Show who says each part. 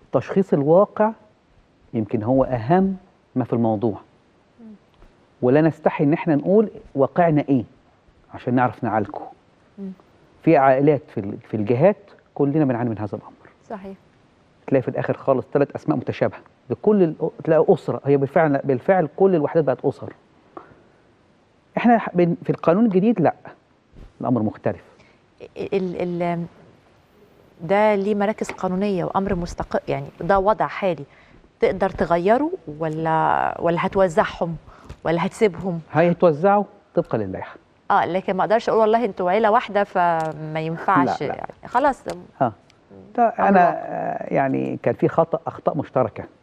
Speaker 1: تشخيص الواقع يمكن هو اهم ما في الموضوع ولا نستحي ان احنا نقول واقعنا ايه عشان نعرف نعالجه
Speaker 2: مم.
Speaker 1: في عائلات في ال- في الجهات كلنا بنعاني من هذا الامر
Speaker 2: صحيح
Speaker 1: تلاقي في الاخر خالص ثلاث اسماء متشابهه لكل الأ- تلاقي اسره هي بالفعل بالفعل كل الوحدات بقت اسر احنا ح- بن- في القانون الجديد لا الامر مختلف
Speaker 2: ال ال ده ليه مراكز قانونيه وامر مستقل يعني ده وضع حالي تقدر تغيره ولا ولا هتوزعهم ولا هتسيبهم
Speaker 1: هيتوزعوا طبقا للائحه
Speaker 2: اه لكن ما اقدرش اقول والله انتوا عيله واحده فما ينفعش
Speaker 1: لا، لا.
Speaker 2: يعني خلاص
Speaker 1: اه ده انا آه، يعني كان في خطا اخطاء مشتركه